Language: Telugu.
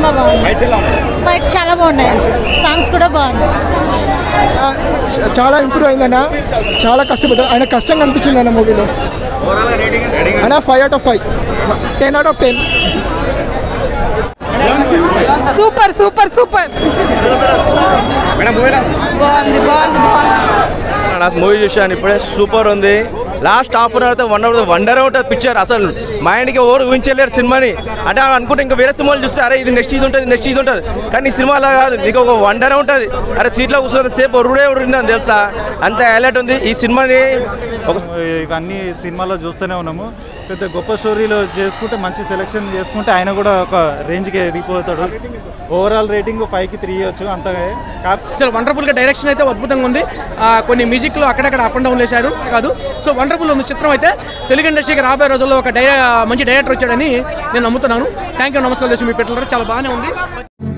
చాలా బాగుంది ఫైట్స్ చాలా బాగున్నాయి సాంగ్స్ కూడా బాగున్నాయి ఆ, చ- చాలా ఇంప్రూవ్ అయిందన్న చాలా కష్టపడ్డాడు ఆయన కష్టం కనిపించింది అన్న మూవీలో అన్న five out of five ten out of ten super super super నా మూవీ చూశాను ఇప్పుడే సూపర్ ఉంది last half an hour one hour wonder ఉంటుంది పిక్చర్ అసలు మైండ్కి ఎవరు ఊహించలేరు సినిమాని అంటే అనుకుంటే ఇంకా వేరే సినిమాలు చూస్తే అరే ఇది నెక్స్ట్ ఇది ఉంటుంది నెక్స్ట్ ఇది ఉంటుంది కానీ ఈ సినిమా అలా కాదు నీకు ఒక వండర్ ఉంటుంది అరే సీట్లో కూర్చున్న సేపు ఒరుడే ఉరుందని తెలుసా అంత హైలైట్ ఉంది ఈ సినిమాని ఒక ఇవన్నీ సినిమాలో చూస్తూనే ఉన్నాము పెద్ద గొప్ప స్టోరీలో చేసుకుంటే మంచి సెలెక్షన్ చేసుకుంటే ఆయన కూడా ఒక రేంజ్కి ఎదిగిపోతాడు ఓవరాల్ రేటింగ్ ఫైవ్కి త్రీ ఇవ్వచ్చు అంతగా కాకపోతే అసలు వండర్ఫుల్గా డైరెక్షన్ అయితే అద్భుతంగా ఉంది ఆ, కొన్ని మ్యూజిక్లో అక్కడక్కడ అప్ అండ్ డౌన్ వేశారు కాదు సో వండర్ఫుల్ ఉంది చిత్రం అయితే తెలుగు ఇండస్ట్రీకి రాబోయే రోజుల్లో ఒక డై మంచి డైరెక్టర్ వచ్చాడని నేను నమ్ముతున్నాను థ్యాంక్ యూ నమస్తే మీ పెట్టారు చాలా బాగానే ఉంది